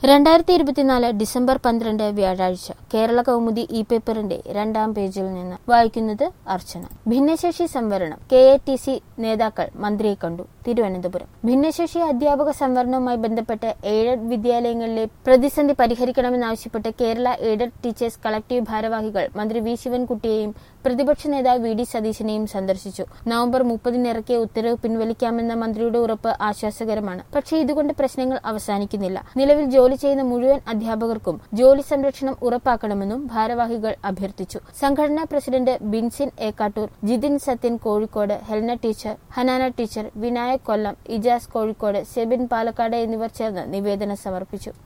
രണ്ടായിരത്തി ഇരുപത്തിനാല് ഡിസംബർ പന്ത്രണ്ട് വ്യാഴാഴ്ച കേരള കൗമുദി ഇ പേപ്പറിന്റെ രണ്ടാം പേജിൽ നിന്ന് വായിക്കുന്നത് അർച്ചന ഭിന്നശേഷി സംവരണം കെ എ ടി സി നേതാക്കൾ മന്ത്രിയെ കണ്ടു തിരുവനന്തപുരം ഭിന്നശേഷി അധ്യാപക സംവരണവുമായി ബന്ധപ്പെട്ട് എയ്ഡഡ് വിദ്യാലയങ്ങളിലെ പ്രതിസന്ധി പരിഹരിക്കണമെന്നാവശ്യപ്പെട്ട് കേരള എയ്ഡഡ് ടീച്ചേഴ്സ് കളക്ടീവ് ഭാരവാഹികൾ മന്ത്രി വി ശിവൻകുട്ടിയെയും പ്രതിപക്ഷ നേതാവ് വി ഡി സതീശനെയും സന്ദർശിച്ചു നവംബർ മുപ്പതിന് ഇറക്കിയ ഉത്തരവ് പിൻവലിക്കാമെന്ന മന്ത്രിയുടെ ഉറപ്പ് ആശ്വാസകരമാണ് പക്ഷേ ഇതുകൊണ്ട് പ്രശ്നങ്ങൾ അവസാനിക്കുന്നില്ല നിലവിൽ ജോലി ചെയ്യുന്ന മുഴുവൻ അധ്യാപകർക്കും ജോലി സംരക്ഷണം ഉറപ്പാക്കണമെന്നും ഭാരവാഹികൾ അഭ്യർത്ഥിച്ചു സംഘടനാ president Binsin Ekkattoor Jithin Sathyan Kozhikode Helna teacher Hanana teacher Vinayak Kollam Ijas Kozhikode Sebin Palakkad എന്നിവർ ചേർന്ന് നിവേദനം സമർപ്പിച്ചു